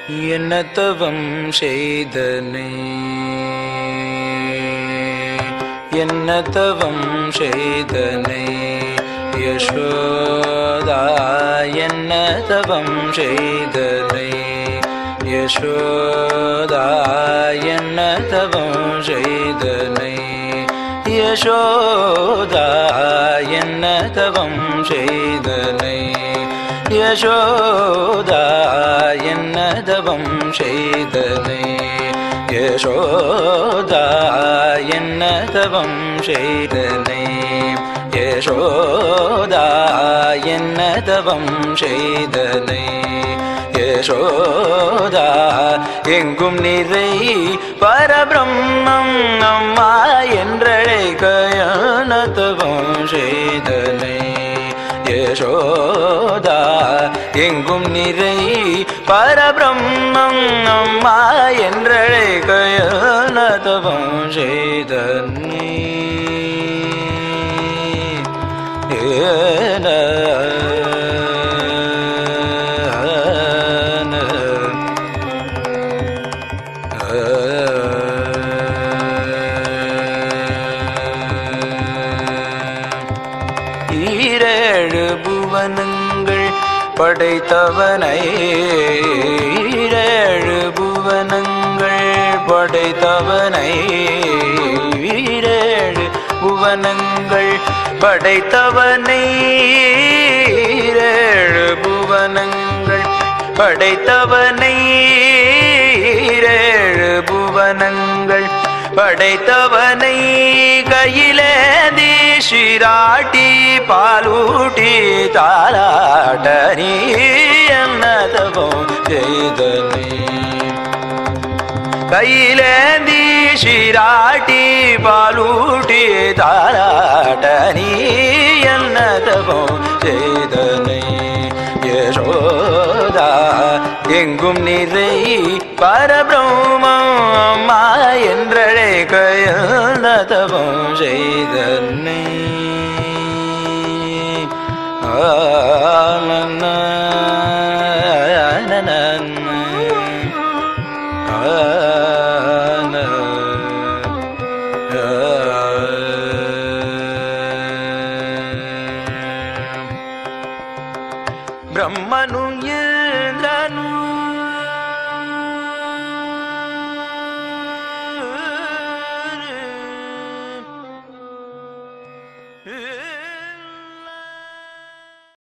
என்ன தவம் செய்தனை என்ன தவம் செய்தனை யசோதா என்ன தவம் செய்தனை யசோதா என்ன தவம் செய்தனை யசோதா என்ன தவம் செய்தனை யசோதா என்ன தவம் செய்தனை யசோதா என்ன தவம் செய்தனை யசோதா என்ன தவம் செய்தனை யசோதா எங்கும் நிறை பரபிரம்மம் அம்மா என்றழைக்க தவம் செய்தனை யசோதா எங்கும் நிறை பரபிரம்மம் அம்மா என்றழைக்க தவம் செய்தனை ஏன ஈரேழு புவனங்கள் படைத்தவனை ஈரேழு புவனங்கள் படைத்தவனை ஈரேழு புவனங்கள் படைத்தவனை ஈரேழு புவனங்கள் படைத்தவனை ஈரேழு புவனங்கள் படைத்தவனை கையிலேந்தி சிராட்டி பாலூட்டி தாலாட்ட நீ என்னதவும் செய்தனே கையிலேந்தி சிராட்டி பாலூட்டி தாலாட்ட நீ என்னதவும் செய்தனை யசோதா எங்கும் நிறை பரபிரம்மம்மா என்றழைக்க தவம் செய்தனை ஆனன ஆன பிரம்மனும்